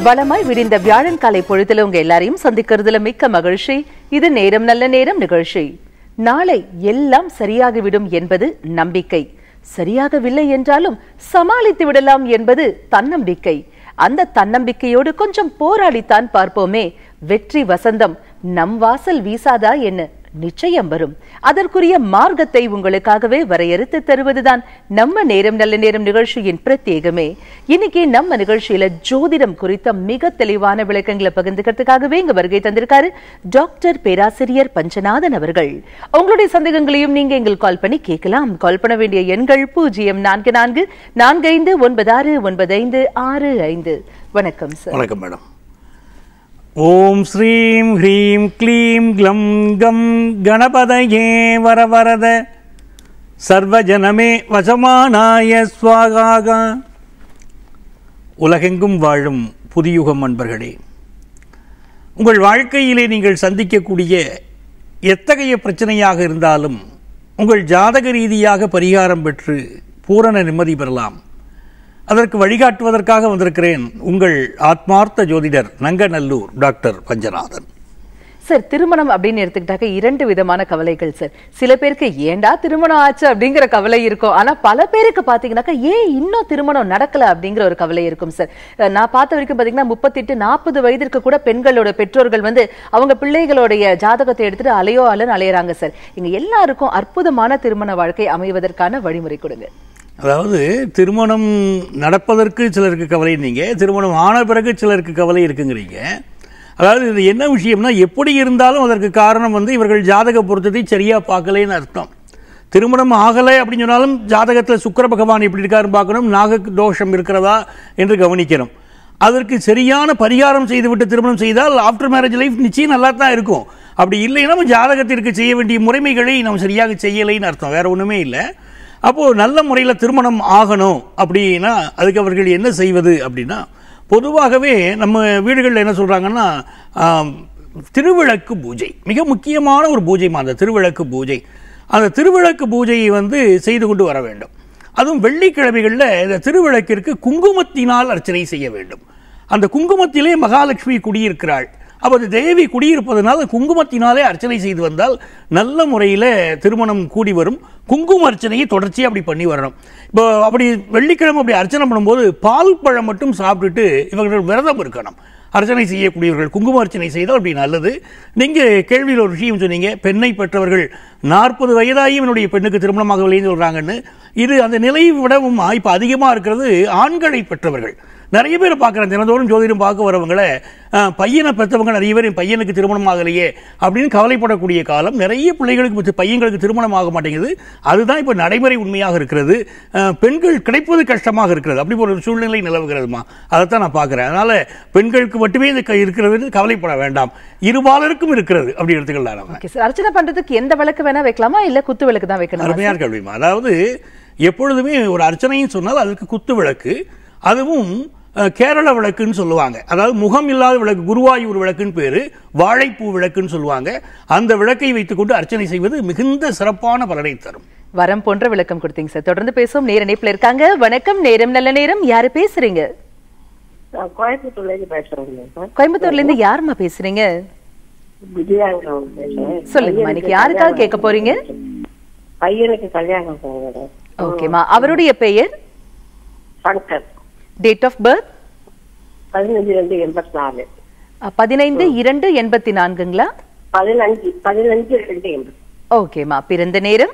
வளமாய் விடிந்த வியாழன் காலை பொழுதுல உங்க எல்லாரையும் சந்திக்கிறதுல மிக்க மகிழ்ச்சி இது நேரம் நல்ல நேரம் நிகழ்ச்சி நாளை எல்லாம் சரியாகிவிடும் என்பது நம்பிக்கை சரியாகவில்லை என்றாலும் சமாளித்து விடலாம் என்பது தன்னம்பிக்கை அந்த தன்னம்பிக்கையோடு கொஞ்சம் போராடித்தான் பார்ப்போமே வெற்றி வசந்தம் நம் வாசல் வீசாதா என்ன நிச்சயம் வரும் அதற்குரிய மார்க்கத்தை உங்களுக்காகவே வரையறுத்து தருவதுதான் நம்ம நேரம் நல்ல நேரம் நிகழ்ச்சியின் பிரத்யேகமே இன்னைக்கு நம்ம நிகழ்ச்சியில ஜோதிடம் குறித்த மிக தெளிவான விளக்கங்களை பகிர்ந்துக்கிறதுக்காகவே இங்க வருகை தந்திருக்காரு டாக்டர் பேராசிரியர் பஞ்சநாதன் அவர்கள் உங்களுடைய சந்தேகங்களையும் நீங்க எங்களுக்கு கால் பண்ணி கேட்கலாம் கால் பண்ண வேண்டிய எண்கள் பூஜ்ஜியம் நான்கு நான்கு நான்கு ஐந்து ஒன்பது ஆறு ஒன்பது ஐந்து ஆறு ஐந்து வணக்கம் சார் வணக்கம் மேடம் ஓம் ஸ்ரீம் ஹ்ரீம் க்ளீம் க்ளம் கம் கணபதயே வரவரத சர்வஜனமே வசமானாய ஸ்வாகாகா உலகெங்கும் வாழும் புதியுகம் அன்பர்களே உங்கள் வாழ்க்கையிலே நீங்கள் சந்திக்கக்கூடிய எத்தகைய பிரச்சனையாக இருந்தாலும் உங்கள் ஜாதக ரீதியாக பரிகாரம் பெற்று பூரண நிம்மதி பெறலாம் அதற்கு வழிகாட்டுவதற்காக வந்திருக்கிறேன் உங்கள் ஆத்மார்த்த ஜோதிடர் நங்கநல்லூர் டாக்டர் பஞ்சநாதன் சார் திருமணம் அப்படின்னு எடுத்துக்கிட்டாக்க இரண்டு விதமான கவலைகள் சார் சில பேருக்கு ஏண்டா திருமணம் ஆச்சு அப்படிங்கிற கவலை இருக்கும் ஆனா பல பேருக்கு பாத்தீங்கன்னாக்கா ஏன் இன்னும் திருமணம் நடக்கல அப்படிங்கிற ஒரு கவலை இருக்கும் சார் அஹ் நான் பார்த்த வரைக்கும் பாத்தீங்கன்னா முப்பத்தெட்டு நாற்பது வயதிற்கு கூட பெண்களோட பெற்றோர்கள் வந்து அவங்க பிள்ளைகளுடைய ஜாதகத்தை எடுத்துட்டு அலையோ அலன்னு அலையறாங்க சார் இங்க எல்லாருக்கும் அற்புதமான திருமண வாழ்க்கை அமைவதற்கான வழிமுறை கொடுங்க அதாவது திருமணம் நடப்பதற்கு சிலருக்கு கவலை நீங்க திருமணம் ஆன பிறகு சிலருக்கு கவலை இருக்குங்கிறீங்க அதாவது இது என்ன விஷயம்னா எப்படி இருந்தாலும் அதற்கு காரணம் வந்து இவர்கள் ஜாதக பொருத்தத்தை சரியா பார்க்கலைன்னு அர்த்தம் திருமணம் ஆகலை அப்படின்னு சொன்னாலும் ஜாதகத்தில் சுக்கிர பகவான் எப்படி இருக்காருன்னு பார்க்கணும் நாக தோஷம் இருக்கிறதா என்று கவனிக்கணும் அதற்கு சரியான பரிகாரம் செய்துவிட்டு திருமணம் செய்தால் ஆஃப்டர் மேரேஜ் லைஃப் நிச்சயம் நல்லா தான் இருக்கும் அப்படி இல்லைன்னா நம்ம ஜாதகத்திற்கு செய்ய வேண்டிய முறைமைகளை நம்ம சரியாக செய்யலைன்னு அர்த்தம் வேற ஒன்றுமே இல்லை அப்போது நல்ல முறையில் திருமணம் ஆகணும் அப்படின்னா அதுக்கு அவர்கள் என்ன செய்வது அப்படின்னா பொதுவாகவே நம்ம வீடுகளில் என்ன சொல்கிறாங்கன்னா திருவிளக்கு பூஜை மிக முக்கியமான ஒரு பூஜைமா அந்த திருவிளக்கு பூஜை அந்த திருவிளக்கு பூஜையை வந்து செய்து கொண்டு வர வேண்டும் அதுவும் வெள்ளிக்கிழமைகளில் இந்த திருவிளக்கிற்கு குங்குமத்தினால் அர்ச்சனை செய்ய வேண்டும் அந்த குங்குமத்திலே மகாலட்சுமி குடியிருக்கிறாள் அப்போது தேவி குடியிருப்பதனால் குங்குமத்தினாலே அர்ச்சனை செய்து வந்தால் நல்ல முறையில் திருமணம் கூடி வரும் குங்கும அர்ச்சனையை தொடர்ச்சியாக அப்படி பண்ணி வரணும் இப்போ அப்படி வெள்ளிக்கிழமை அப்படி அர்ச்சனை பண்ணும்போது பால் பழம் மட்டும் சாப்பிட்டுட்டு இவர்கள் விரதம் இருக்கணும் அர்ச்சனை செய்யக்கூடியவர்கள் குங்கும அர்ச்சனை செய்தால் அப்படி நல்லது நீங்கள் கேள்வியில் ஒரு விஷயம் சொன்னீங்க பெண்ணை பெற்றவர்கள் நாற்பது வயதாகி இவனுடைய பெண்ணுக்கு திருமணமாகவில்லைன்னு சொல்கிறாங்கன்னு இது அந்த நிலையை விடவும் இப்போ அதிகமாக இருக்கிறது ஆண்களை பெற்றவர்கள் நிறைய பேர் பார்க்குறேன் தினந்தோறும் ஜோதிடம் பார்க்க வரவங்கள அஹ், பையனை பெற்றவங்க நிறைய பேர் என் பையனுக்கு திருமணம் ஆகலையே அப்படின்னு கவலைப்படக்கூடிய காலம் நிறைய பிள்ளைகளுக்கு பத்து பையன்களுக்கு திருமணம் ஆக மாட்டேங்குது அதுதான் இப்போ நடைமுறை உண்மையாக இருக்கிறது அஹ், பெண்கள் கிடைப்பது கஷ்டமாக இருக்கிறது அப்படி ஒரு சூழ்நிலை நிலவுகிறதுமா அதைத்தான் நான் பார்க்குறேன் அதனால் பெண்களுக்கு மட்டுமே இந்த க- இருக்கிறது கவலைப்பட வேண்டாம் இருபாலருக்கும் இருக்கிறது அப்படி எடுத்துக்கலாம் நம்ம ஓகே சார் அர்ச்சனை பண்றதுக்கு எந்த விளக்கு வேணா வைக்கலாமா இல்ல குத்து விளக்கு தான் வைக்கணுமா அருமையான கேள்விமா அதாவது எப்பொழுதுமே ஒரு அர்ச்சனையும் சொன்னால் அதுக்கு குத்து விளக்கு அதுவும் அஹ், கேரள விளக்குன்னு சொல்லுவாங்க அதாவது முகம் இல்லாத விளக்கு குருவாயூர் விளக்குன்னு பேரு வாழைப்பூ விளக்குன்னு சொல்லுவாங்க அந்த விளக்கை வைத்துக்கொண்டு அர்ச்சனை செய்வது மிகுந்த சிறப்பான பலனை தரும் வரம் போன்ற விளக்கம் கொடுத்தீங்க சார் தொடர்ந்து பேசுவோம் நேர இணைப்புல இருக்காங்க வணக்கம் நேரம் நல்ல நேரம் யாரு பேசுறீங்க நான் கோயம்புத்தூர்ல இருந்து பேசுறேங்க சார் கோயம்புத்தூர்ல இருந்து யாரும்மா பேசுறீங்க விஜயாங்கம் பேசுறேன் சொல்லுங்கம்மா இன்னைக்கு யாருக்காக கேட்க போறீங்க பையனுக்கு கல்யாணம் போகுது ஓகேமா அவருடைய பெயர் சங்கர் டேட் ஆஃப் பர்த் பதினஞ்சு ரெண்டு எண்பத்தி நாலு பதினைந்து இரண்டு எண்பத்தி நான்குங்களா பதினஞ்சு பதினஞ்சு ரெண்டு எண்பத்தி ஓகேமா பிறந்த நேரம்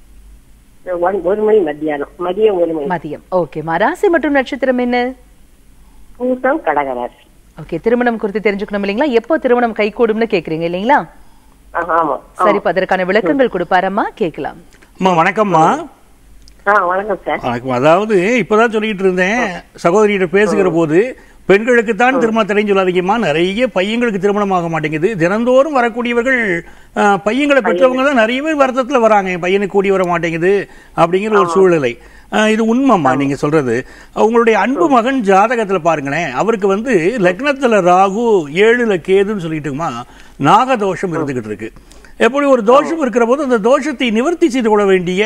ஒன் ஒரு மணி மத்தியானம் மதியம் ஒரு மணி மதியம் ஓகேமா ராசி மற்றும் நட்சத்திரம் என்ன பூசம் கடகராசி ஓகே திருமணம் குறித்து தெரிஞ்சுக்கணும் இல்லைங்களா எப்போ திருமணம் கைகூடும்னு கேக்குறீங்க இல்லைங்களா ஆ, ஆமா சரி இப்ப அதற்கான விளக்கங்கள் கொடுப்பாரம்மா கேட்கலாம் அம்மா வணக்கம்மா ஆ வணக்கம் சார் வணக்கம் அதாவது இப்பதான் சொல்லிட்டு இருந்தேன் சகோதரியிட்ட பேசுகிற போது பெண்களுக்கு தான் திருமணம் தடைன்னு சொல்லாதீங்கம்மா நிறைய பையங்களுக்கு திருமணம் ஆக மாட்டேங்குது தினந்தோறும் வரக்கூடியவர்கள் அஹ், பையங்களை பெற்றவங்க தான் நிறைய பேர் வருத்தத்தில் வராங்க என் பையனுக்கு கூடி வர மாட்டேங்குது அப்படிங்கிற ஒரு சூழ்நிலை அஹ், இது உண்மைம்மா நீங்க சொல்றது உங்களுடைய அன்பு மகன் ஜாதகத்துல பாருங்களேன் அவருக்கு வந்து லக்னத்துல ராகு ஏழுல கேதுன்னு சொல்லிட்டுமா நாகதோஷம் இருந்துகிட்டு இருக்கு எப்படி ஒரு தோஷம் இருக்கிற போது அந்த தோஷத்தை நிவர்த்தி செய்து கொள்ள வேண்டிய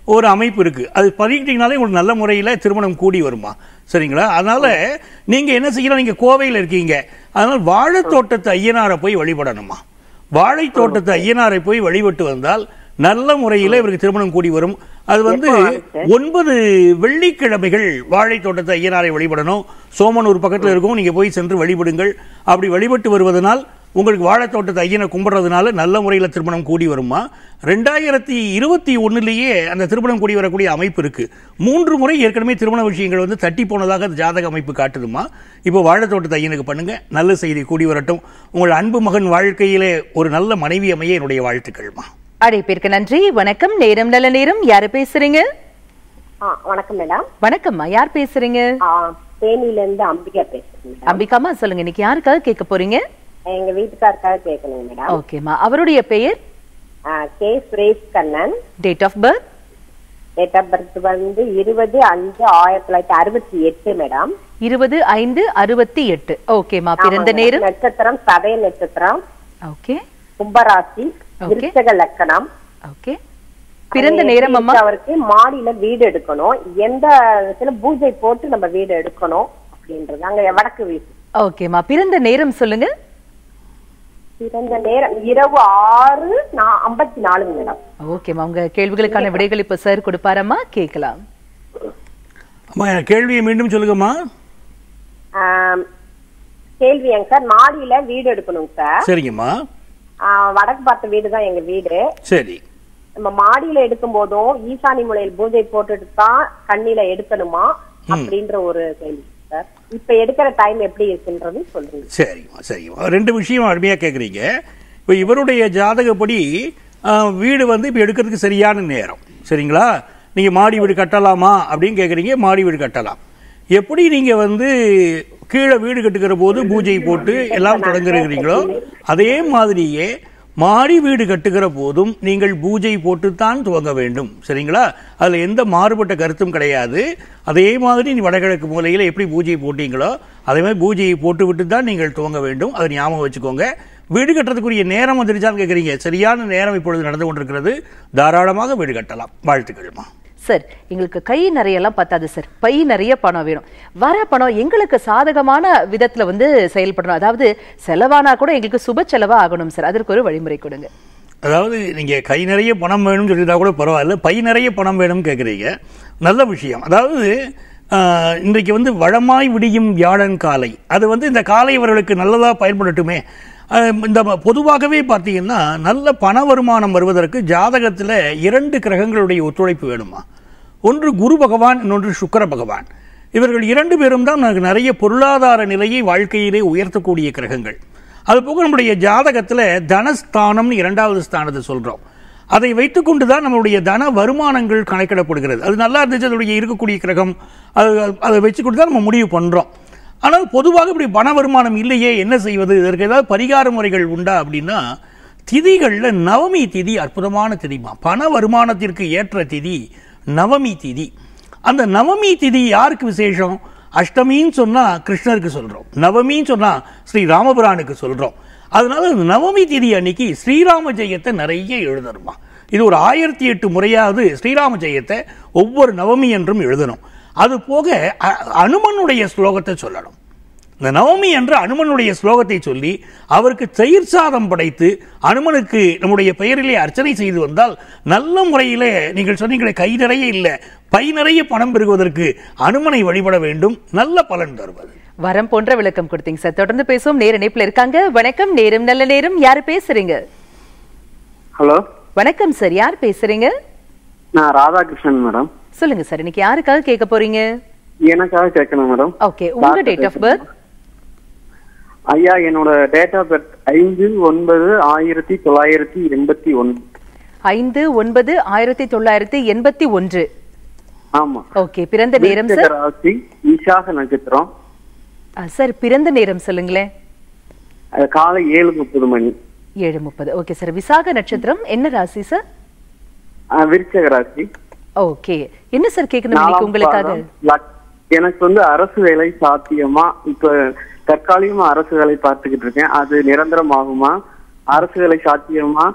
ஒரு அமைப்பு இருக்கு அது பதிக்கிட்டீங்கனாலே உங்களுக்கு நல்ல முறையில் திருமணம் கூடி வருமா சரிங்களா அதனால நீங்க என்ன செய்யலாம் நீங்க கோவையில் இருக்கீங்க அதனால வாழைத்தோட்டத்து ஐயனாரை போய் வழிபடணுமா வாழை தோட்டத்து ஐயனாரை போய் வழிபட்டு வந்தால் நல்ல முறையில் இவருக்கு திருமணம் கூடி வரும் அது வந்து ஒன்பது வெள்ளிக்கிழமைகள் வாழை தோட்டத்து ஐயனாரை வழிபடணும் சோமனூர் பக்கத்தில் இருக்கும் நீங்க போய் சென்று வழிபடுங்கள் அப்படி வழிபட்டு வருவதனால் உங்களுக்கு வாழைத்தோட்டத்தை ஐயனை கும்பிட்றதுனால நல்ல முறையில் திருமணம் கூடி வருமா ரெண்டாயிரத்தி இருபத்தி ஒன்றுலேயே அந்த திருமணம் கூடி வரக்கூடிய அமைப்பு இருக்கு மூன்று முறை ஏற்கனவே திருமண விஷயங்கள் வந்து தட்டி போனதாக அந்த ஜாதக அமைப்பு காட்டுதுமா இப்போ வாழைத்தோட்டத்தை ஐயனுக்கு பண்ணுங்க நல்ல செய்தி கூடி வரட்டும் உங்கள் அன்பு மகன் வாழ்க்கையிலே ஒரு நல்ல மனைவி அமைய என்னுடைய வாழ்த்துக்கள்மா அழைப்பிற்கு நன்றி வணக்கம் நேரம் நல்ல நேரம் யாரு பேசுறீங்க ஆ வணக்கம் மேடம் வணக்கம்மா யார் பேசுறீங்க ஆ, தேனியில இருந்து அம்பிகா பேசுறேன் மேடம் அம்பிகாமா சொல்லுங்க இன்னைக்கு யாருக்காக கேட்க போறீங்க எங்க வீட்டுக்காருக்காக கேட்கணுங்க மேடம் ஓகேம்மா அவருடைய பெயர் ஆ, K Suresh Kannan date of birth date of birth வந்து இருபது அஞ்சு ஆயிரத்தி தொள்ளாயிரத்தி அறுபத்தி எட்டு மேடம் இருபது ஐந்து அறுபத்தி எட்டு ஓகேம்மா பிறந்த ஆமாங்க. நேரம் நட்சத்திரம் சதய நட்சத்திரம் ஓகே கும்பராசி Okay. விருச்சக லக்கணம் ஓகே பிறந்த அது நேரம் அம்மா எப்படி அவருக்கு மாடியில வீடு எடுக்கணும் எந்த விதத்துல பூஜை போட்டு நம்ம வீடு எடுக்கணும் அப்படின்றது அங்க வடக்கு வீடு ஓகேம்மா பிறந்த நேரம் சொல்லுங்க பிறந்த நேரம் இரவு ஆறு நா- ஐம்பத்தி நாலுங்க மேடம் ஓகேம்மா உங்க கேள்விகளுக்கான விடைகள் இப்ப சார் கொடுப்பாரம்மா கேட்கலாம் அம்மா என் கேள்வியை மீண்டும் சொல்லுங்கம்மா ஆம், கேள்விங்க சார் மாடியில வீடு எடுக்கணுங்க சார் சரிங்கம்மா ஆ, வடக்கு பார்த்த வீடு தான் எங்க வீடு சரி நம்ம மாடியில எடுக்கும் போதும் ஈசானி முலையில் பூஜை போட்டுட்டு தான் கண்ணில எடுக்கணுமா அப்படின்ற ஒரு கேள்வி சார் இப்ப எடுக்கிற டைம் எப்படி இருக்குன்றது சொல்லுங்க சரிம்மா சரிம்மா ரெண்டு விஷயம் அருமையாக கேட்குறீங்க இப்போ இவருடைய ஜாதகப்படி ஆ, வீடு வந்து இப்போ எடுக்கிறதுக்கு சரியான நேரம் சரிங்களா நீங்கள் மாடி வீடு கட்டலாமா அப்படின்னு கேட்குறீங்க மாடி வீடு கட்டலாம் எப்படி நீங்கள் வந்து கீழே வீடு கட்டுக்கிற போது பூஜை போட்டு எல்லாம் தொடங்குறீங்களோ அதே மாதிரியே மாடி வீடு கட்டுகிற போதும் நீங்கள் பூஜை போட்டுத்தான் துவங்க வேண்டும் சரிங்களா அதில் எந்த மாறுபட்ட கருத்தும் கிடையாது அதே மாதிரி நீ வடகிழக்கு மூலையில் எப்படி பூஜை போட்டீங்களோ அதே மாதிரி பூஜையை போட்டு விட்டு தான் நீங்கள் துவங்க வேண்டும் அதை ஞாபகம் வச்சுக்கோங்க வீடு கட்டுறதுக்குரிய நேரம் வந்துருச்சான்னு கேட்குறீங்க சரியான நேரம் இப்பொழுது நடந்து கொண்டிருக்கிறது தாராளமாக வீடு கட்டலாம் வாழ்த்துக்கள்மா சார் எங்களுக்கு கை நிறைய எல்லாம் பத்தாது சார் பை நிறைய பணம் வேணும் வர பணம் எங்களுக்கு சாதகமான விதத்துல வந்து செயல்படணும் அதாவது செலவானா கூட எங்களுக்கு சுப செலவா ஆகணும் சார் அதற்கு ஒரு வழிமுறை கொடுங்க அதாவது நீங்கள் கை நிறைய பணம் வேணும்னு சொல்லிட்டா கூட பரவாயில்ல பை நிறைய பணம் வேணும்னு கேட்குறீங்க நல்ல விஷயம் அதாவது ஆஹ், இன்றைக்கு வந்து வளமாய் விடியும் வியாழன் காலை அது வந்து இந்த காலை இவர்களுக்கு நல்லதாக பயன்படட்டுமே ஆஹ், இந்த ம- பொதுவாகவே பார்த்தீங்கன்னா நல்ல பண வருமானம் வருவதற்கு ஜாதகத்தில் இரண்டு கிரகங்களுடைய ஒத்துழைப்பு வேணுமா ஒன்று குரு பகவான் இன்னொன்று சுக்கிர பகவான் இவர்கள் இரண்டு பேரும் தான் நமக்கு நிறைய பொருளாதார நிலையை வாழ்க்கையிலே உயர்த்தக்கூடிய கிரகங்கள் அது போக நம்முடைய ஜாதகத்தில் தனஸ்தானம்னு இரண்டாவது ஸ்தானத்தை சொல்கிறோம் அதை வைத்துக்கொண்டு தான் நம்மளுடைய தன வருமானங்கள் கணக்கிடப்படுகிறது அது நல்லா இருந்துச்சு அதனுடைய இருக்கக்கூடிய கிரகம் அது அதை வச்சுக்கொண்டு தான் நம்ம முடிவு பண்ணுறோம் ஆனால் பொதுவாக இப்படி பண வருமானம் இல்லையே என்ன செய்வது இதற்கு ஏதாவது பரிகார முறைகள் உண்டா அப்படின்னா திதிகளில் நவமி திதி அற்புதமான திதிமா பண வருமானத்திற்கு ஏற்ற திதி நவமி திதி அந்த நவமி திதி யாருக்கு விசேஷம் அஷ்டமின்னு சொன்னா கிருஷ்ணருக்கு சொல்றோம் நவமின்னு சொன்னா ஸ்ரீ ராமபிரானுக்கு சொல்றோம் அதனால அந்த நவமி திதி அன்னைக்கு ஸ்ரீராம ஜெயத்தை நிறைய எழுதணுமா இது ஒரு ஆயிரத்தி எட்டு முறையாவது ஸ்ரீராம ஜெயத்தை ஒவ்வொரு நவமி என்றும் எழுதணும் அது போக அ- அனுமனுடைய ஸ்லோகத்தை சொல்லணும் இந்த நவமி என்ற அனுமனுடைய ஸ்லோகத்தை சொல்லி அவருக்கு தயிர் சாதம் படைத்து அனுமனுக்கு நம்முடைய பெயரிலே அர்ச்சனை செய்து வந்தால் நல்ல முறையிலே நீங்கள் சொன்னீங்களே கை நிறைய இல்லை பை நிறைய பணம் பெறுவதற்கு அனுமனை வழிபட வேண்டும் நல்ல பலன் தருவது வரம் போன்ற விளக்கம் கொடுத்தீங்க சார் தொடர்ந்து பேசுவோம் நேர இணைப்புல இருக்காங்க வணக்கம் நேரம் நல்ல நேரம் யாரு பேசுறீங்க ஹலோ வணக்கம் சார் யார் பேசுறீங்க நான் ராதாகிருஷ்ணன் மேடம் சொல்லுங்க சார் இன்னைக்கு யாருக்காக கேட்க போறீங்க எனக்காக கேட்கணும் மேடம் ஓகே உங்க டேட் ஆஃப் பர்த் ஐயா என்னோட டேட் ஆஃப் பர்த் ஐந்து ஒன்பது ஆயிரத்தி தொள்ளாயிரத்தி எண்பத்தி ஒன்று ஐந்து ஒன்பது ஆயிரத்தி தொள்ளாயிரத்தி எண்பத்தி ஒன்று ஆமா ஓகே பிறந்த நேரம் விருச்சிக சார் ராசி விசாக நட்சத்திரம் ஆ, சார் பிறந்த நேரம் சொல்லுங்களேன் அது காலை ஏழு முப்பது மணி ஏழு முப்பது ஓகே சார் விசாக நட்சத்திரம் என்ன ராசி சார் அஹ், விருச்சிக ராசி ஓகே என்ன சார் கேட்கணும் இன்னைக்கு நாலாம் உங்களுக்காக பாதம், லக்- எனக்கு வந்து அரசு வேலை சாத்தியமா இப்ப தற்காலிகமா அரசு வேலை பார்த்துக்கிட்டு இருக்கேன் அது நிரந்தரம் ஆகுமா அரசு வேலை சாத்தியமா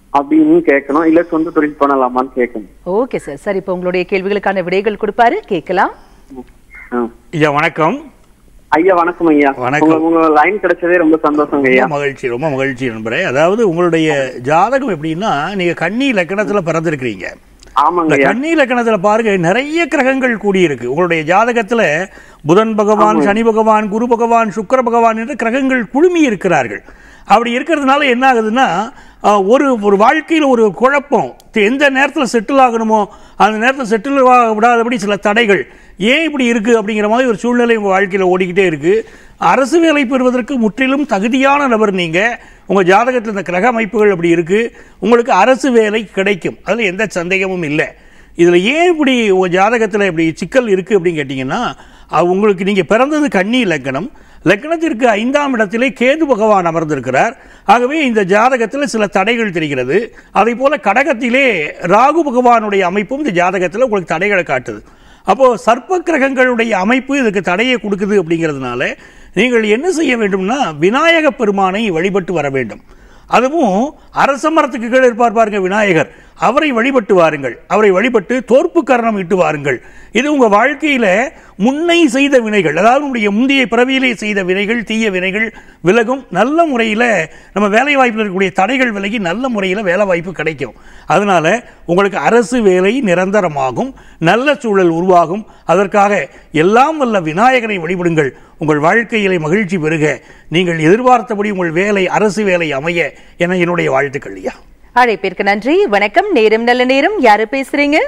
அப்படின்னு கேட்கணும் இல்ல சொந்த தொழில் பண்ணலாமான்னு கேட்கணும் ஓகே சார் சார் இப்போ உங்களுடைய கேள்விகளுக்கான விடைகள் கொடுப்பாரு கேட்கலாம் ஆ. ஐயா வணக்கம் ஐயா வணக்கம் ஐயா வணக்கம். உங்க- உங்க லைன் கிடைச்சதே ரொம்ப சந்தோஷங்க ஐயா ரொம்ப மகிழ்ச்சி ரொம்ப மகிழ்ச்சி நண்பரே அதாவது உங்களுடைய ஜாதகம் எப்படின்னா நீங்க கன்னி லக்கணத்துல பிறந்திருக்கிறீங்க ஆமாங்க இந்த ஐயா கன்னி லக்கணத்துல பாருங்க நிறைய கிரகங்கள் கூடியிருக்கு உங்களுடைய ஜாதகத்துல புதன் பகவான் சனி பகவான் குரு பகவான் சுக்கிர பகவான் என்று கிரகங்கள் குழுமி இருக்கிறார்கள் அப்படி இருக்கிறதுனால என்ன ஆகுதுன்னா அஹ், ஒரு ஒரு வாழ்க்கையில் ஒரு குழப்பம் தி- எந்த நேரத்தில் செட்டில் ஆகணுமோ அந்த நேரத்தில் செட்டில் விடாதபடி சில தடைகள் ஏன் இப்படி இருக்கு அப்படிங்கிற மாதிரி ஒரு சூழ்நிலை உங்கள் வாழ்க்கையில் ஓடிக்கிட்டே இருக்கு அரசு வேலை பெறுவதற்கு முற்றிலும் தகுதியான நபர் நீங்க உங்க ஜாதகத்தில் இந்த கிரக அமைப்புகள் அப்படி இருக்கு உங்களுக்கு அரசு வேலை கிடைக்கும் அதுல எந்த சந்தேகமும் இல்லை இதுல ஏன் இப்படி உங்க ஜாதகத்துல இப்படி சிக்கல் இருக்கு அப்படின்னு கேட்டீங்கன்னா அஹ் உங்களுக்கு நீங்க பிறந்தது கன்னி லக்கணம் லக்கணத்திற்கு ஐந்தாம் இடத்திலே கேது பகவான் அமர்ந்திருக்கிறார் ஆகவே இந்த ஜாதகத்தில் சில தடைகள் தெரிகிறது அதே போல கடகத்திலே ராகு பகவானுடைய அமைப்பும் இந்த ஜாதகத்தில் உங்களுக்கு தடைகளை காட்டுது அப்போ சர்ப்ப கிரகங்களுடைய அமைப்பு இதுக்கு தடையை கொடுக்குது அப்படிங்கிறதுனால நீங்கள் என்ன செய்ய வேண்டும்னா விநாயக பெருமானை வழிபட்டு வர வேண்டும் அதுவும் அரச மரத்துக்கு கீழே இருப்பார் பாருங்க விநாயகர் அவரை வழிபட்டு வாருங்கள் அவரை வழிபட்டு தோற்பு கரணம் இட்டு வாருங்கள் இது உங்க வாழ்க்கையில முன்னை செய்த வினைகள் அதாவது உங்களுடைய முந்தைய பிறவியிலே செய்த வினைகள் தீய வினைகள் விலகும் நல்ல முறையில் நம்ம வேலை வாய்ப்பில் இருக்கக்கூடிய தடைகள் விலகி நல்ல முறையில் வேலை வாய்ப்பு கிடைக்கும் அதனால உங்களுக்கு அரசு வேலை நிரந்தரமாகும் நல்ல சூழல் உருவாகும் அதற்காக எல்லாம் வல்ல விநாயகரை வழிபடுங்கள் உங்கள் வாழ்க்கையிலே மகிழ்ச்சி பெருக நீங்கள் எதிர்பார்த்தபடி உங்கள் வேலை அரசு வேலை அமைய என என்னுடைய வாழ்த்துக்கள் ஐயா அழைப்பிற்கு நன்றி வணக்கம் நேரம் நல்ல நேரம் யாரு பேசுறீங்க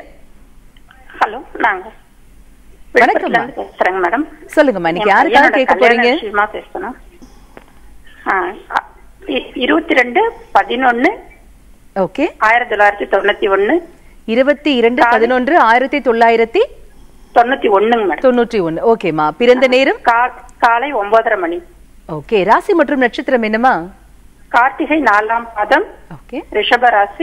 ஹலோ நாங்க வணக்கம்மா. விழுப்புரத்துல இருந்து பேசுறேங்க மேடம் சொல்லுங்கம்மா இன்னைக்கு என் யாருக்காக பையனோட கேட்க கல்யாண போறீங்க விஷயமா பேசணும் ஆ, அ- இ- இருபத்தி ரெண்டு பதினொன்னு ஓகே ஆயிரத்தி தொள்ளாயிரத்தி தொண்ணூத்தி ஒண்ணு இருபத்தி இரண்டு பதினொன்று ஆயிரத்தி தொள்ளாயிரத்தி தொண்ணூத்தி ஒண்ணுங்க மேடம் தொண்ணூற்றி ஒன்னு ஓகேம்மா பிறந்த நேரம் கா- காலை ஒன்பதரை மணி ஓகே ராசி மற்றும் நட்சத்திரம் என்னமா கார்த்திகை நாலாம் பாதம் ஓகே ரிஷப ராசி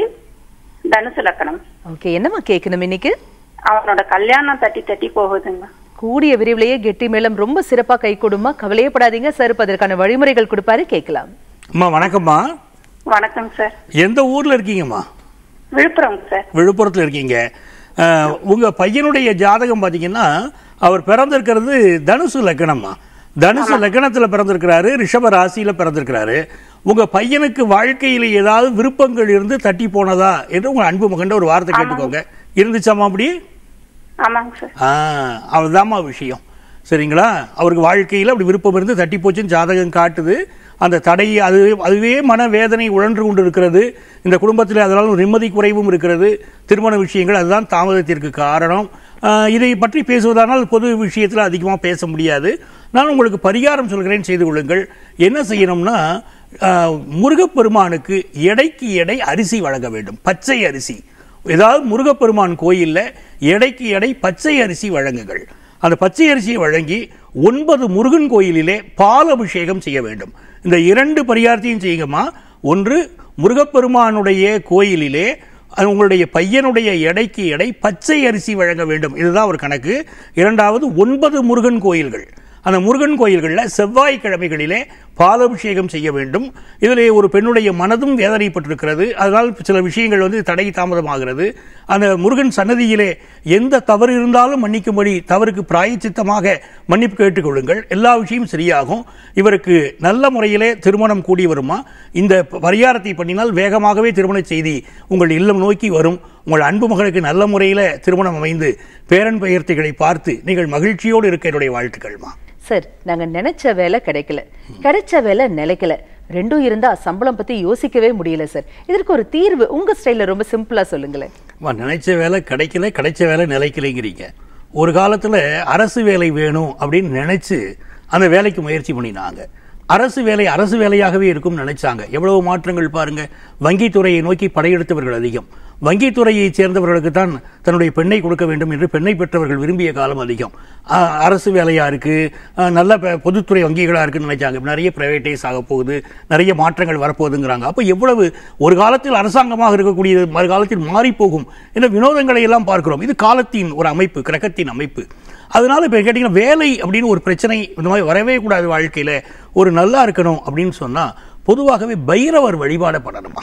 தனுசு லக்கணம் ஓகே என்னம்மா கேட்கணும் இன்னைக்கு அவனோட கல்யாணம் தட்டி தட்டி போகுதுங்க கூடிய விரைவிலேயே கெட்டி மேளம் ரொம்ப சிறப்பா கை கொடுமா கவலையப்படாதீங்க சார் இப்ப அதற்கான வழிமுறைகள் கொடுப்பாரு கேட்கலாம் அம்மா வணக்கம்மா வணக்கம் சார் எந்த ஊர்ல இருக்கீங்கம்மா விழுப்புரம் சார் விழுப்புரத்தில் இருக்கீங்க அஹ், உங்க பையனுடைய ஜாதகம் பார்த்தீங்கன்னா அவர் பிறந்திருக்கிறது தனுசு லக்னம்மா தனுசு லக்னத்தில் பிறந்திருக்கிறாரு ரிஷப ராசியில பிறந்திருக்கிறாரு உங்க பையனுக்கு வாழ்க்கையில ஏதாவது விருப்பங்கள் இருந்து தட்டி போனதா என்று உங்க அன்பு மகண்ட ஒரு வார்த்தை கேட்டுக்கோங்க இருந்துச்சாமா அப்படி ஆமாங்க சார் ஆ அதுதாம்மா விஷயம் சரிங்களா அவருக்கு வாழ்க்கையில் அப்படி விருப்பம் இருந்து தட்டி போச்சுன்னு ஜாதகம் காட்டுது அந்த தடை அது அதுவே மன வேதனை உழன்று கொண்டு இருக்கிறது இந்த குடும்பத்தில் அதனால ஒரு நிம்மதி குறைவும் இருக்கிறது திருமண விஷயங்கள் அதுதான் தாமதத்திற்கு காரணம் ஆ, இதை பற்றி பேசுவதானால் பொது விஷயத்தில் அதிகமாக பேச முடியாது நான் உங்களுக்கு பரிகாரம் சொல்கிறேன் செய்து கொள்ளுங்கள் என்ன செய்யணும்னா ஆ, முருகப்பெருமானுக்கு எடைக்கு எடை அரிசி வழங்க வேண்டும் பச்சை அரிசி ஏதாவது முருகப்பெருமான் கோயில்ல எடைக்கு எடை பச்சை அரிசி வழங்குங்கள் அந்த பச்சை அரிசியை வழங்கி ஒன்பது முருகன் கோயிலிலே பால் அபிஷேகம் செய்ய வேண்டும் இந்த இரண்டு பரிகாரத்தையும் செய்யுங்கம்மா ஒன்று முருகப்பெருமானுடைய கோயிலிலே அது உங்களுடைய பையனுடைய எடைக்கு எடை பச்சை அரிசி வழங்க வேண்டும் இதுதான் ஒரு கணக்கு இரண்டாவது ஒன்பது முருகன் கோயில்கள் அந்த முருகன் கோயில்களில் செவ்வாய்க்கிழமைகளிலே பாலாபிஷேகம் செய்ய வேண்டும் இதிலே ஒரு பெண்ணுடைய மனதும் வேதனைப்பட்டிருக்கிறது அதனால் சில விஷயங்கள் வந்து தடை தாமதமாகிறது அந்த முருகன் சன்னதியிலே எந்த தவறு இருந்தாலும் மன்னிக்கும்படி தவறுக்கு பிராயச்சித்தமாக மன்னிப்பு கேட்டுக்கொள்ளுங்கள் எல்லா விஷயமும் சரியாகும் இவருக்கு நல்ல முறையிலே திருமணம் கூடி வருமா இந்த பரிகாரத்தை பண்ணினால் வேகமாகவே திருமண செய்தி உங்கள் இல்லம் நோக்கி வரும் உங்கள் அன்பு மகளுக்கு நல்ல முறையில் திருமணம் அமைந்து பேரன் பெயர்த்திகளை பார்த்து நீங்கள் மகிழ்ச்சியோடு இருக்க என்னுடைய வாழ்த்துக்கள்மா சார் நாங்க நினைச்ச வேலை கிடைக்கல கிடைச்ச வேலை நிலைக்கல ரெண்டும் இருந்தா சம்பளம் பத்தி யோசிக்கவே முடியல சார் இதற்கு ஒரு தீர்வு உங்க ஸ்டைல்ல ரொம்ப சிம்பிளா சொல்லுங்களேன் அம்மா, நினைச்ச வேலை கிடைக்கல கிடைச்ச வேலை நிலைக்கலைங்கிறீங்க ஒரு காலத்தில் அரசு வேலை வேணும் அப்படின்னு நினைச்சு அந்த வேலைக்கு முயற்சி பண்ணினாங்க அரசு வேலை அரசு வேலையாகவே இருக்கும்னு நினைச்சாங்க எவ்வளவு மாற்றங்கள் பாருங்க வங்கித்துறையை நோக்கி படையெடுத்தவர்கள் அதிகம் வங்கித்துறையைச் சேர்ந்தவர்களுக்கு தான் தன்னுடைய பெண்ணை கொடுக்க வேண்டும் என்று பெண்ணை பெற்றவர்கள் விரும்பிய காலம் அதிகம் ஆ, அரசு வேலையா இருக்கு ஆ, நல்ல ப- பொதுத்துறை வங்கிகளா இருக்குன்னு நினைச்சாங்க இப்ப நிறைய பிரைவேட்டைஸ் ஆக போகுது நிறைய மாற்றங்கள் வரப்போகுதுங்கிறாங்க அப்ப எவ்வளவு ஒரு காலத்தில் அரசாங்கமாக இருக்கக்கூடியது மறுகாலத்தில் மாறி போகும் என்ற வினோதங்களை எல்லாம் பார்க்கிறோம் இது காலத்தின் ஒரு அமைப்பு கிரகத்தின் அமைப்பு அதனால இப்போ கேட்டிங்கன்னா வேலை அப்படின்னு ஒரு பிரச்சனை இந்த மாதிரி வரவே கூடாது வாழ்க்கையில ஒரு நல்லா இருக்கணும் அப்படின்னு சொன்னா பொதுவாகவே பைரவர் வழிபாடு பண்ணணுமா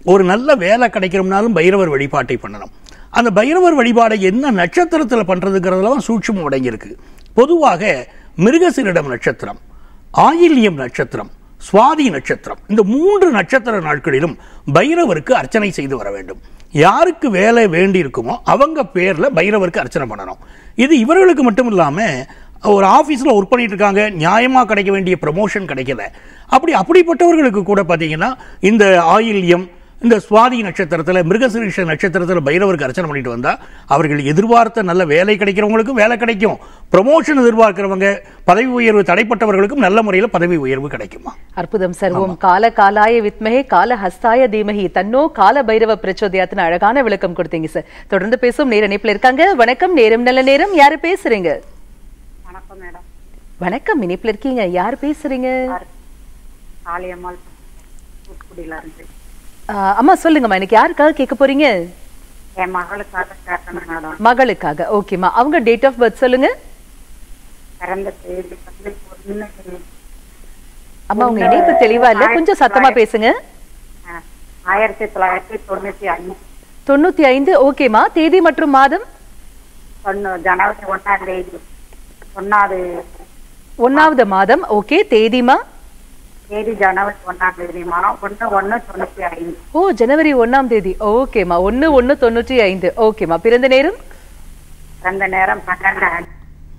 ஒரு நல்ல வேலை கிடைக்கணும்னாலும் பைரவர் வழிபாட்டை பண்ணணும் அந்த பைரவர் வழிபாடை என்ன நட்சத்திரத்தில் பண்ணுறதுங்கிறதுல தான் சூட்சமம் அடங்கியிருக்கு பொதுவாக மிருகசிரிடம் நட்சத்திரம் ஆயில்யம் நட்சத்திரம் சுவாதி நட்சத்திரம் இந்த மூன்று நட்சத்திர நாட்களிலும் பைரவருக்கு அர்ச்சனை செய்து வர வேண்டும் யாருக்கு வேலை வேண்டி இருக்குமோ அவங்க பேர்ல பைரவருக்கு அர்ச்சனை பண்ணணும் இது இவர்களுக்கு மட்டும் இல்லாம ஒரு ஆஃபீஸில் ஒர்க் பண்ணிட்டு இருக்காங்க நியாயமாக கிடைக்க வேண்டிய ப்ரமோஷன் கிடைக்கல அப்படி அப்படிப்பட்டவர்களுக்கு கூட பார்த்தீங்கன்னா இந்த ஆயில்யம் இந்த சுவாதி நட்சத்திரத்தில் மிருகசிரீஷ நட்சத்திரத்தில் பைரவருக்கு அர்ச்சனை பண்ணிட்டு வந்தா அவர்கள் எதிர்பார்த்த நல்ல வேலை கிடைக்கிறவங்களுக்கும் வேலை கிடைக்கும் ப்ரமோஷன் எதிர்பார்க்கிறவங்க பதவி உயர்வு தடைப்பட்டவர்களுக்கும் நல்ல முறையில் பதவி உயர்வு கிடைக்குமா அற்புதம் சார் ஓம் கால காலாய வித்மகே கால ஹஸ்தாய தீமகி தன்னோ கால பைரவ பிரச்சோதயாத்தின் அழகான விளக்கம் கொடுத்தீங்க சார் தொடர்ந்து பேசும் நேர இணைப்புல இருக்காங்க வணக்கம் நேரம் நல்ல நேரம் யாரு பேசுறீங்க வணக்கம் மேடம் வணக்கம் இணைப்புல இருக்கீங்க யார் பேசுறீங்க காளியம்மாள் தூத்துக்குடியில இருந்து ஆ, அம்மா சொல்லுங்கம்மா இன்னைக்கு யாருக்காக கேட்க போறீங்க என் மகளுக்காக கேட்கணும் மேடம் மகளுக்காக ஓகேம்மா அவங்க டேட் ஆஃப் பர்த் சொல்லுங்க பிறந்த தேதி வந்து ஒண்ணு அம்மா உங்க இணைப்பு தெளிவா இல்ல கொஞ்சம் சத்தமா பேசுங்க அஹ், ஆயிரத்தி தொள்ளாயிரத்தி தொண்ணூத்தி அஞ்சு தொண்ணூத்தி ஐந்து ஓகேம்மா தேதி மற்றும் மாதம் ஒண்ணு ஜனவரி ஒண்ணாம் தேதி ஒன்னாவது ஒன்னாவது மாதம் ஓகே தேதிமா தேதி ஜனவரி ஒண்ணாம் தேதி மாதம் ஒண்ணு ஒண்ணு தொண்ணூத்தி ஐந்து ஓ ஜனவரி ஒண்ணாம் தேதி ஓகேம்மா ஒன்னு ஒன்னு தொண்ணூற்றி ஐந்து ஓகேம்மா பிறந்த நேரம் பிறந்த நேரம் பன்னெண்டு ஐந்து.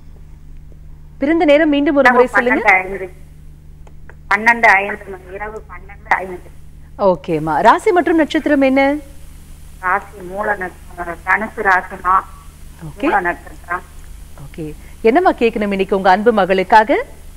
பிறந்த நேரம் மீண்டும் ஒரு முறை சொல்லுங்க பன்னெண்டு ஐந்து பன்னெண்டு ஐந்து மணி, இரவு பன்னெண்டு ஐந்து ஓகேம்மா ராசி மற்றும் நட்சத்திரம் என்ன ராசி மூல நட்சத்திரம் தனுசு ராசிமா ஓகே மூல நட்சத்திரம் ஓகே என்னம்மா கேட்கணும் இன்னைக்கு உங்க அன்பு மகளுக்காக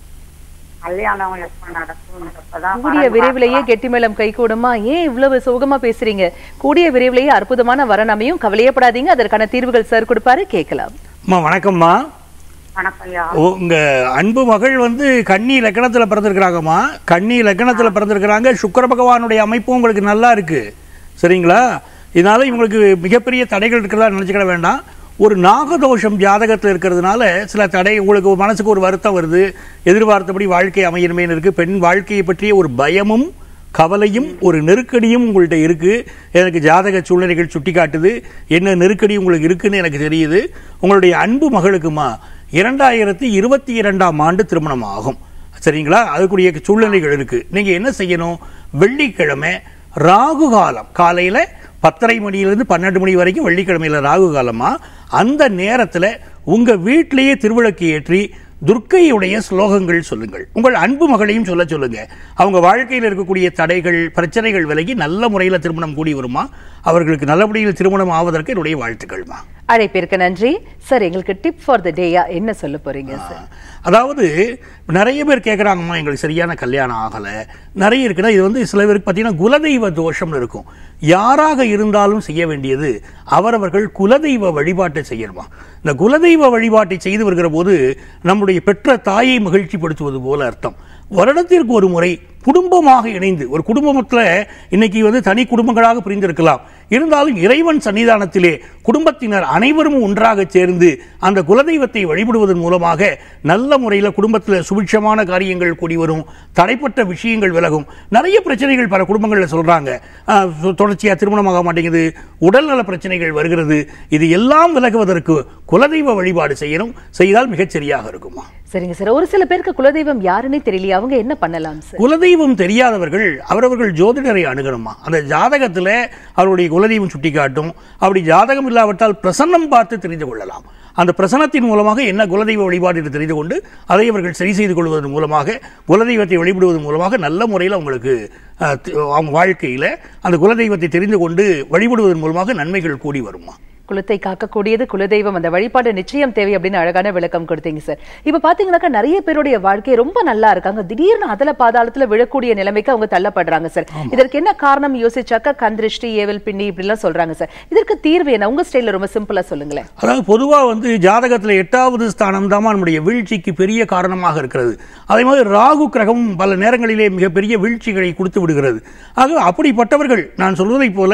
கல்யாணம் எப்ப நடக்கும் கூடிய விரைவிலேயே கெட்டிமேளம் கை கூடுமா ஏன் இவ்வளவு சோகமா பேசுறீங்க கூடிய விரைவிலேயே அற்புதமான வரன் அமையும் கவலையப்படாதீங்க அதற்கான தீர்வுகள் சார் கொடுப்பாரு கேட்கலாம் அம்மா வணக்கம்மா வணக்கம் ஐயா உங்க அன்பு மகள் வந்து கன்னி லக்னத்துல பிறந்திருக்கிறாங்கம்மா கன்னி லக்னத்துல பிறந்திருக்கிறாங்க சுக்கிர பகவானுடைய அமைப்பும் உங்களுக்கு நல்லா இருக்கு சரிங்களா இதனால இவங்களுக்கு மிகப்பெரிய தடைகள் இருக்கிறதா நினைச்சுக்கிட வேண்டாம் ஒரு நாகதோஷம் ஜாதகத்தில் இருக்கிறதுனால சில தடை உங்களுக்கு மனசுக்கு ஒரு வருத்தம் வருது எதிர்பார்த்தபடி வாழ்க்கை அமையணுமேனு இருக்கு பெண் வாழ்க்கையை பற்றிய ஒரு பயமும் கவலையும் ஒரு நெருக்கடியும் உங்கள்கிட்ட இருக்கு எனக்கு ஜாதக சூழ்நிலைகள் சுட்டி காட்டுது என்ன நெருக்கடி உங்களுக்கு இருக்குன்னு எனக்கு தெரியுது உங்களுடைய அன்பு மகளுக்குமா இரண்டாயிரத்தி இருபத்தி இரண்டாம் ஆண்டு திருமணம் ஆகும் சரிங்களா அதுக்குரிய சூழ்நிலைகள் இருக்கு நீங்க என்ன செய்யணும் வெள்ளிக்கிழமை ராகு காலம் காலையில பத்தரை மணியிலிருந்து பன்னெண்டு மணி வரைக்கும் வெள்ளிக்கிழமையில ராகு காலமா அந்த நேரத்துல உங்க வீட்டிலேயே திருவிளக்கு ஏற்றி துர்க்கையுடைய ஸ்லோகங்கள் சொல்லுங்கள் உங்கள் அன்பு மகளையும் சொல்ல சொல்லுங்க அவங்க வாழ்க்கையில் இருக்கக்கூடிய தடைகள் பிரச்சனைகள் விலகி நல்ல முறையில் திருமணம் கூடி வருமா அவர்களுக்கு நல்லபடியில் திருமணம் ஆவதற்கு என்னுடைய வாழ்த்துக்கள்மா அழைப்பிற்கு நன்றி சார் எங்களுக்கு டிப் ஃபார் த டேயா என்ன சொல்ல போறீங்க சார் அதாவது நிறைய பேர் கேட்குறாங்கம்மா எங்களுக்கு சரியான கல்யாணம் ஆகலை நிறைய இருக்குன்னா இது வந்து சில பேருக்கு பார்த்தீங்கன்னா குலதெய்வ தோஷம்னு இருக்கும் யாராக இருந்தாலும் செய்ய வேண்டியது அவரவர்கள் குலதெய்வ வழிபாட்டை செய்யணுமா இந்த குலதெய்வ வழிபாட்டை செய்து வருகிற போது நம்முடைய பெற்ற தாயை மகிழ்ச்சிப்படுத்துவது போல அர்த்தம் வருடத்திற்கு ஒரு முறை குடும்பமாக இணைந்து ஒரு குடும்பத்தில் இன்னைக்கு வந்து தனி குடும்பங்களாக பிரிந்திருக்கலாம் இருந்தாலும் இறைவன் சன்னிதானத்திலே குடும்பத்தினர் அனைவரும் ஒன்றாக சேர்ந்து அந்த குலதெய்வத்தை வழிபடுவதன் மூலமாக நல்ல முறையில் குடும்பத்தில் சுபிட்சமான காரியங்கள் கூடி வரும் தடைப்பட்ட விஷயங்கள் விலகும் நிறைய பிரச்சனைகள் பல குடும்பங்களில் சொல்றாங்க ஆஹ், தொடர்ச்சியா திருமணமாக மாட்டேங்குது உடல்நல பிரச்சனைகள் வருகிறது இது எல்லாம் விலகுவதற்கு குலதெய்வ வழிபாடு செய்யணும் செய்தால் மிகச் சரியாக இருக்குமா சரிங்க சார் ஒரு சில பேருக்கு குலதெய்வம் யாருன்னே தெரியலையே அவங்க என்ன பண்ணலாம் சார் குலதெய்வம் தெரியாதவர்கள் அவரவர்கள் ஜோதிடரை அணுகணுமா அந்த ஜாதகத்தில் அவருடைய குலதெய்வம் சுட்டிக்காட்டும் அப்படி ஜாதகம் இல்லாவிட்டால் பிரசன்னம் பார்த்து தெரிந்து கொள்ளலாம் அந்த பிரசனத்தின் மூலமாக என்ன குலதெய்வ வழிபாடு என்று தெரிந்து கொண்டு அதை அவர்கள் சரி செய்து கொள்வதன் மூலமாக குலதெய்வத்தை வழிபடுவதன் மூலமாக நல்ல முறையில் அவங்களுக்கு அஹ், தி- அவங்க வாழ்க்கையில் அந்த குலதெய்வத்தை தெரிந்து கொண்டு வழிபடுவதன் மூலமாக நன்மைகள் கூடி வருமா குலத்தை காக்கக்கூடியது குலதெய்வம் அந்த வழிபாடு நிச்சயம் தேவை அப்படின்னு அழகான விளக்கம் கொடுத்தீங்க சார் இப்ப பாத்தீங்கன்னாக்கா நிறைய பேருடைய வாழ்க்கை ரொம்ப நல்லா இருக்காங்க திடீர்னு அதல பாதாளத்துல விழக்கூடிய நிலைமைக்கு அவங்க தள்ளப்படுறாங்க சார் இதற்கு என்ன காரணம் யோசிச்சாக்கா கந்திருஷ்டி ஏவல் பின்னி இப்படி எல்லாம் சொல்றாங்க சார் இதற்கு தீர்வு என்ன உங்க ஸ்டைல ரொம்ப சிம்பிளா சொல்லுங்களேன் அதாவது பொதுவாக வந்து ஜாதகத்தில் எட்டாவது ஸ்தானம் தான் நம்முடைய வீழ்ச்சிக்கு பெரிய காரணமாக இருக்கிறது அதே மாதிரி ராகு கிரகம் பல நேரங்களிலே மிகப்பெரிய வீழ்ச்சிகளை கொடுத்து விடுகிறது ஆக அப்படிப்பட்டவர்கள் நான் சொல்வதைப் போல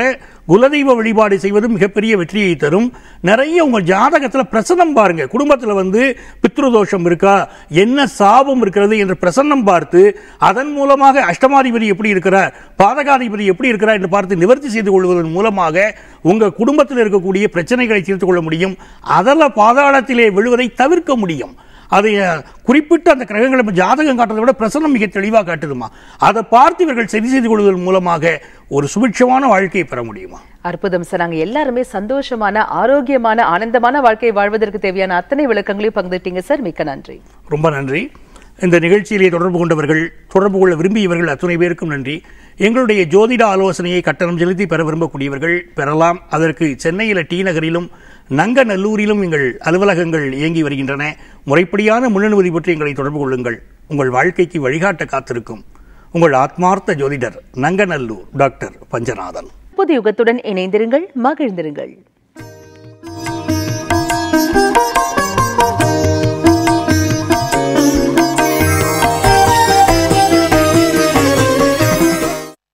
குலதெய்வ வழிபாடு செய்வது மிகப்பெரிய வெற்றியை தரும் நிறைய உங்கள் ஜாதகத்தில் பிரசன்னம் பாருங்க குடும்பத்தில் வந்து பித்ருதோஷம் இருக்கா என்ன சாபம் இருக்கிறது என்று பிரசன்னம் பார்த்து அதன் மூலமாக அஷ்டமாதிபதி எப்படி இருக்கிறார் பாதகாதிபதி எப்படி இருக்கிறார் என்று பார்த்து நிவர்த்தி செய்து கொள்வதன் மூலமாக உங்க குடும்பத்தில் இருக்கக்கூடிய பிரச்சனைகளை தீர்த்து கொள்ள முடியும் அதல பாதாளத்திலே விழுவதை தவிர்க்க முடியும் அதை அஹ், குறிப்பிட்ட அந்த கிரகங்களை நம்ம ஜாதகம் காட்டுறதை விட பிரசன்னம் மிக தெளிவாக காட்டுதுமா அதை பார்த்து இவர்கள் சரி செய்து கொள்வதன் மூலமாக ஒரு சுபிட்சமான வாழ்க்கையை பெற முடியுமா அற்புதம் சார் நாங்க எல்லாருமே சந்தோஷமான ஆரோக்கியமான ஆனந்தமான வாழ்க்கையை வாழ்வதற்கு தேவையான அத்தனை விளக்கங்களையும் பகிர்ந்துட்டீங்க சார் மிக்க நன்றி ரொம்ப நன்றி இந்த நிகழ்ச்சியிலே தொடர்பு கொண்டவர்கள் தொடர்பு கொள்ள விரும்பியவர்கள் அத்துணை பேருக்கும் நன்றி எங்களுடைய ஜோதிட ஆலோசனையை கட்டணம் செலுத்தி பெற விரும்பக்கூடியவர்கள் பெறலாம் அதற்கு சென்னையில் டி நகரிலும் நங்கநல்லூரிலும் எங்கள் அலுவலகங்கள் இயங்கி வருகின்றன முறைப்படியான முன்னனுமதி பற்றி எங்களை தொடர்பு கொள்ளுங்கள் உங்கள் வாழ்க்கைக்கு வழிகாட்ட காத்திருக்கும் உங்கள் ஆத்மார்த்த ஜோதிடர் நங்கநல்லூர் டாக்டர் பஞ்சநாதன் புது யுகத்துடன் இணைந்திருங்கள் மகிழ்ந்திருங்கள்